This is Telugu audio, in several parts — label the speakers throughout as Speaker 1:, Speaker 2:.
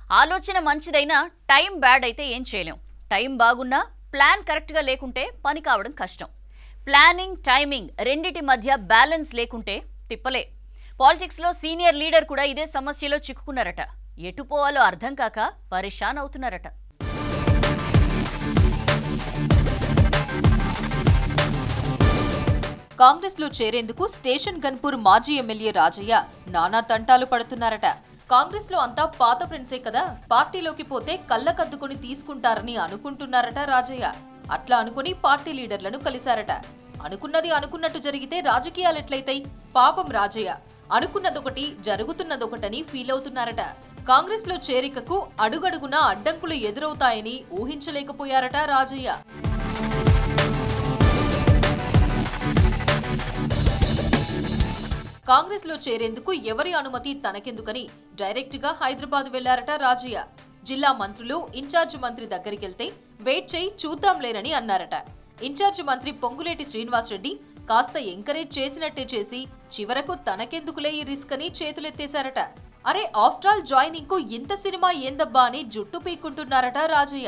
Speaker 1: ఆలోచన మంచిదైనా టైం బ్యాడ్ అయితే ఏం చేయలేం టైం బాగున్నా ప్లాన్ కరెక్ట్గా లేకుంటే పని కావడం కష్టం ప్లానింగ్ టైమింగ్ రెండిటి మధ్య బ్యాలెన్స్ లేకుంటే తిప్పలే పాలిటిక్స్లో సీనియర్ లీడర్ కూడా ఇదే సమస్యలో చిక్కుకున్నారట ఎటు పోవాలో అర్థం కాక పరేషాన్ అవుతున్నారట
Speaker 2: కాంగ్రెస్ లో చేరేందుకు స్టేషన్ గన్పూర్ మాజీ ఎమ్మెల్యే రాజయ్య నానా తంటాలు పడుతున్నారట కాంగ్రెస్ లో అంతా పాత ఫ్రెండ్సే కదా పార్టీలోకి పోతే కళ్ళకద్దుకొని తీసుకుంటారని అనుకుంటున్నారట రాజయ్య అట్లా అనుకుని పార్టీ లీడర్లను కలిశారట అనుకున్నది అనుకున్నట్టు జరిగితే రాజకీయాలు ఎట్లయితాయి పాపం రాజయ్య అనుకున్నదొకటి జరుగుతున్నదొకటని ఫీల్ అవుతున్నారట కాంగ్రెస్ లో చేరికకు అడుగడుగునా అడ్డంకులు ఎదురవుతాయని ఊహించలేకపోయారట రాజయ్య కాంగ్రెస్ లో చేరేందుకు ఎవరి అనుమతి తనకెందుకని డైరెక్ట్ గా హైదరాబాద్ వెళ్లారట రాజయ్య జిల్లా మంత్రులు ఇన్ఛార్జ్ మంత్రి దగ్గరికెళ్తే వెయిట్ చేయి చూద్దాంలేనని అన్నారట ఇన్ఛార్జ్ మంత్రి పొంగులేటి శ్రీనివాసరెడ్డి కాస్త ఎంకరేజ్ చేసినట్టే చేసి చివరకు తనకెందుకులే ఈ రిస్క్ అని చేతులెత్తేశారట అరే ఆఫ్టర్ ఆల్ జాయినింగ్ కు ఇంత సినిమా ఏందబ్బా అని జుట్టు పీక్కుంటున్నారట రాజయ్య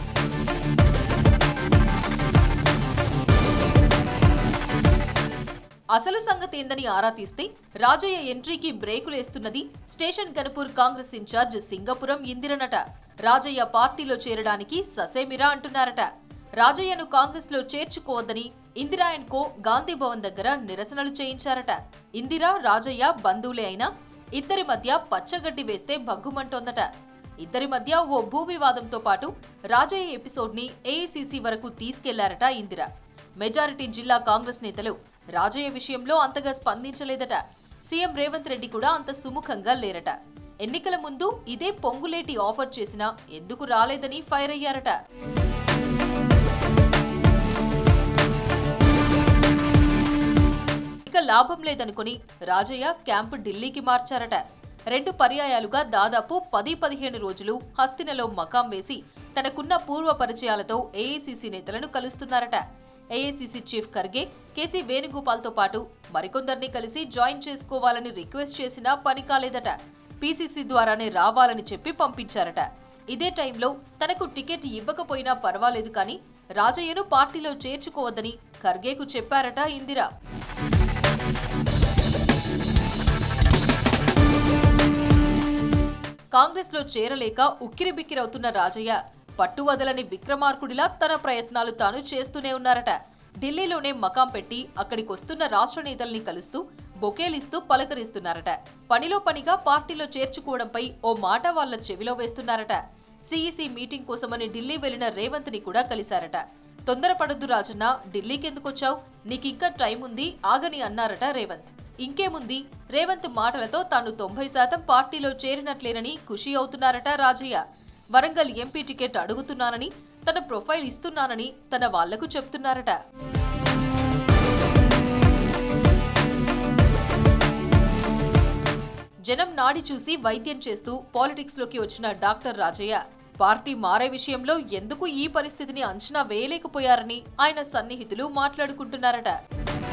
Speaker 2: అసలు సంగతి ఏందని ఆరా తీస్తే రాజయ్య ఎంట్రీకి బ్రేకులేస్తున్నది స్టేషన్ గణపూర్ కాంగ్రెస్ ఇన్ఛార్జ్ సింగపురం ఇందిరనట రాజయ్య పార్టీలో చేరడానికి ససేమిరా అంటున్నారట రాజయ్యను కాంగ్రెస్ లో చేర్చుకోవద్దని ఇందిరా అండ్ కో గాంధీ భవన్ దగ్గర నిరసనలు చేయించారట ఇందిరా రాజయ్య బంధువులే అయినా ఇద్దరి మధ్య పచ్చగడ్డి వేస్తే భగ్గుమంటోందట ఇద్దరి మధ్య ఓ భూ వివాదంతో పాటు రాజయ్య ఎపిసోడ్ ని ఏఐసీసీ వరకు తీసుకెళ్లారట ఇందిర మెజారిటీ జిల్లా కాంగ్రెస్ నేతలు రాజయ్య విషయంలో అంతగా స్పందించలేదట సీఎం రేవంత్ రెడ్డి కూడా అంత సుముఖంగా లేరట ఎన్నికల ముందు ఇదే పొంగులేటి ఆఫర్ చేసినా ఎందుకు రాలేదని ఫైర్ అయ్యారట ఇక లాభం లేదనుకుని రాజయ్య క్యాంపు ఢిల్లీకి మార్చారట రెండు పర్యాయాలుగా దాదాపు పది పదిహేను రోజులు హస్తినలో మకాం వేసి తనకున్న పూర్వ పరిచయాలతో ఏఐసీసీ నేతలను కలుస్తున్నారట ఏఐసీసీ చీఫ్ ఖర్గే కేసీ వేణుగోపాల్తో పాటు మరికొందరిని కలిసి జాయిన్ చేసుకోవాలని రిక్వెస్ట్ చేసినా పని కాలేదట పీసీసీ ద్వారానే రావాలని చెప్పి పంపించారట ఇదే టైంలో తనకు టికెట్ ఇవ్వకపోయినా పర్వాలేదు కానీ రాజయ్యను పార్టీలో చేర్చుకోవద్దని ఖర్గేకు చెప్పారట ఇందిరా కాంగ్రెస్ లో చేరలేక ఉక్కిరిబిక్కిరవుతున్న రాజయ్య పట్టు వదలని విక్రమార్కుడిలా తన ప్రయత్నాలు తాను చేస్తూనే ఉన్నారట ఢిల్లీలోనే మకాం పెట్టి అక్కడికొస్తున్న రాష్ట్ర నేతల్ని కలుస్తూ బొకేలిస్తూ పలకరిస్తున్నారట పనిలో పనిగా పార్టీలో చేర్చుకోవడంపై ఓ మాట వాళ్ళ చెవిలో వేస్తున్నారట సీఈసీ మీటింగ్ కోసమని ఢిల్లీ వెళ్లిన రేవంత్ ని కూడా కలిశారట తొందరపడద్దు రాజన్న ఢిల్లీకెందుకొచ్చావు నీకింకా టైం ఉంది ఆగని అన్నారట రేవంత్ ఇంకేముంది రేవంత్ మాటలతో తాను తొంభై శాతం పార్టీలో చేరినట్లేనని ఖుషి అవుతున్నారట రాజయ్య వరంగల్ ఎంపీ టికెట్ అడుగుతున్నానని తన ప్రొఫైల్ ఇస్తున్నానని తన వాళ్లకు చెప్తున్నారట జనం నాడి చూసి వైద్యం చేస్తూ పాలిటిక్స్ లోకి వచ్చిన డాక్టర్ రాజయ్య పార్టీ మారే విషయంలో ఎందుకు ఈ పరిస్థితిని అంచనా వేయలేకపోయారని ఆయన సన్నిహితులు మాట్లాడుకుంటున్నారట